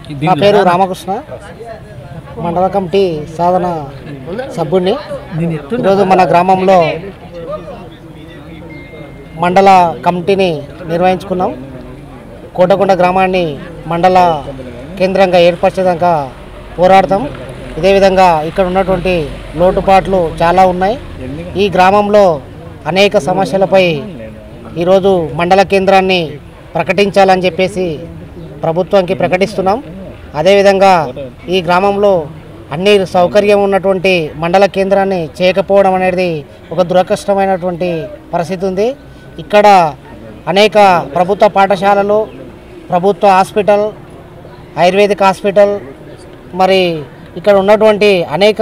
నా పేరు రామకృష్ణ మండల కమిటీ సాధన సభ్యుడిని ఈరోజు మన గ్రామంలో మండల కమిటీని నిర్వహించుకున్నాం కోటకొండ గ్రామాన్ని మండల కేంద్రంగా ఏర్పరచేదాకా పోరాడతాం ఇదే విధంగా ఇక్కడ ఉన్నటువంటి లోటుపాట్లు చాలా ఉన్నాయి ఈ గ్రామంలో అనేక సమస్యలపై ఈరోజు మండల కేంద్రాన్ని ప్రకటించాలని చెప్పేసి ప్రభుత్వానికి ప్రకటిస్తున్నాం అదేవిధంగా ఈ గ్రామంలో అన్ని సౌకర్యం ఉన్నటువంటి మండల కేంద్రాన్ని చేయకపోవడం అనేది ఒక దురదృష్టమైనటువంటి పరిస్థితి ఉంది ఇక్కడ అనేక ప్రభుత్వ పాఠశాలలు ప్రభుత్వ హాస్పిటల్ ఆయుర్వేదిక్ హాస్పిటల్ మరి ఇక్కడ ఉన్నటువంటి అనేక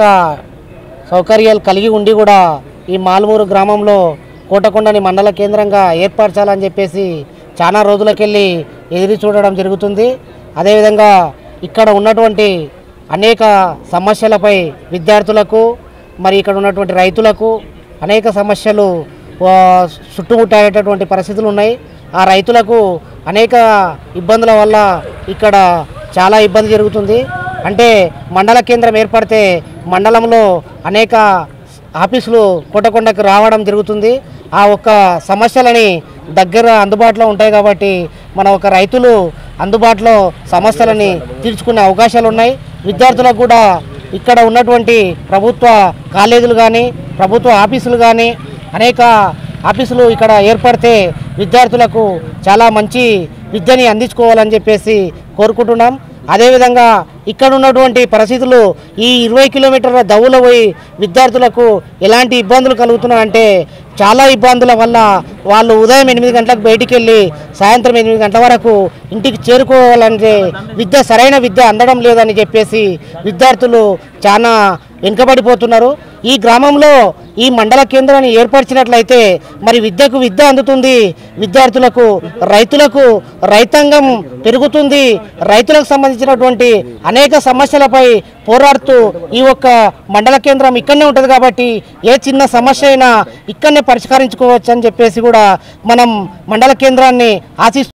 సౌకర్యాలు కలిగి ఉండి కూడా ఈ మాలుమూరు గ్రామంలో కోటకొండని మండల కేంద్రంగా ఏర్పరచాలని చెప్పేసి చాలా రోజులకెళ్ళి ఎదురు చూడడం జరుగుతుంది అదేవిధంగా ఇక్కడ ఉన్నటువంటి అనేక సమస్యలపై విద్యార్థులకు మరి ఇక్కడ ఉన్నటువంటి రైతులకు అనేక సమస్యలు ఆ, చుట్టుముట్టేటటువంటి పరిస్థితులు ఉన్నాయి ఆ రైతులకు అనేక ఇబ్బందుల వల్ల ఇక్కడ చాలా ఇబ్బంది జరుగుతుంది అంటే మండల కేంద్రం ఏర్పడితే మండలంలో అనేక ఆఫీసులు కోటకొండకు రావడం జరుగుతుంది ఆ ఒక్క సమస్యలని దగ్గర అందుబాటులో ఉంటాయి కాబట్టి మన ఒక రైతులు అందుబాటులో సమస్యలని తీర్చుకునే అవకాశాలు ఉన్నాయి విద్యార్థులకు కూడా ఇక్కడ ఉన్నటువంటి ప్రభుత్వ కాలేజీలు కానీ ప్రభుత్వ ఆఫీసులు కానీ అనేక ఆఫీసులు ఇక్కడ ఏర్పడితే విద్యార్థులకు చాలా మంచి విద్యని అందించుకోవాలని చెప్పేసి కోరుకుంటున్నాం అదేవిధంగా ఇక్కడ ఉన్నటువంటి పరిస్థితులు ఈ ఇరవై కిలోమీటర్ల దవ్వులో పోయి విద్యార్థులకు ఎలాంటి ఇబ్బందులు కలుగుతున్నాయంటే చాలా ఇబ్బందుల వల్ల వాళ్ళు ఉదయం ఎనిమిది గంటలకు బయటికి వెళ్ళి సాయంత్రం ఎనిమిది గంటల వరకు ఇంటికి చేరుకోవాలంటే విద్య సరైన విద్య అందడం లేదని చెప్పేసి విద్యార్థులు చాలా వెనుకబడిపోతున్నారు ఈ గ్రామంలో ఈ మండల కేంద్రాన్ని ఏర్పరిచినట్లయితే మరి విద్యకు విద్య అందుతుంది విద్యార్థులకు రైతులకు రైతాంగం పెరుగుతుంది రైతులకు సంబంధించినటువంటి అనేక సమస్యలపై పోరాడుతూ ఈ ఒక్క మండల కేంద్రం ఇక్కడనే ఉంటుంది కాబట్టి ఏ చిన్న సమస్య అయినా ఇక్కడనే పరిష్కరించుకోవచ్చు అని చెప్పేసి కూడా మనం మండల కేంద్రాన్ని ఆశిస్తూ